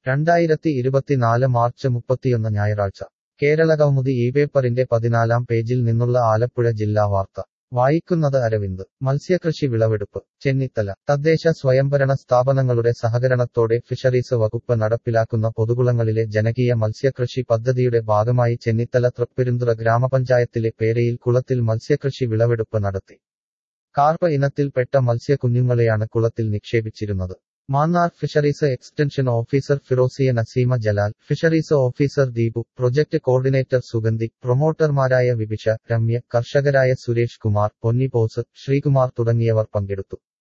രണ്ടായിരത്തി ഇരുപത്തിനാല് മാർച്ച് മുപ്പത്തിയൊന്ന് ഞായറാഴ്ച കേരള കൗമുദി ഈ പേപ്പറിന്റെ പതിനാലാം പേജിൽ നിന്നുള്ള ആലപ്പുഴ ജില്ലാ വാർത്ത വായിക്കുന്നത് അരവിന്ദ് മത്സ്യകൃഷി വിളവെടുപ്പ് ചെന്നിത്തല തദ്ദേശ സ്വയംഭരണ സ്ഥാപനങ്ങളുടെ സഹകരണത്തോടെ ഫിഷറീസ് വകുപ്പ് നടപ്പിലാക്കുന്ന പൊതുകുളങ്ങളിലെ ജനകീയ മത്സ്യകൃഷി പദ്ധതിയുടെ ഭാഗമായി ചെന്നിത്തല തൃപ്പെരുന്തുറ ഗ്രാമപഞ്ചായത്തിലെ പേരയിൽ കുളത്തിൽ മത്സ്യകൃഷി വിളവെടുപ്പ് നടത്തി കാർപ്പ് ഇനത്തിൽപ്പെട്ട മത്സ്യക്കുഞ്ഞുങ്ങളെയാണ് കുളത്തിൽ നിക്ഷേപിച്ചിരുന്നത് Mannar fisheries extension officer Firosia Naseema Jalal fisheries officer Deepu project coordinator Sugandhi പ്രൊമോട്ടർമാരായ വിഭിഷ രമ്യ കർഷകരായ സുരേഷ് കുമാർ പൊന്നിബോസ് ശ്രീകുമാർ തുടങ്ങിയവർ പങ്കെടുത്തു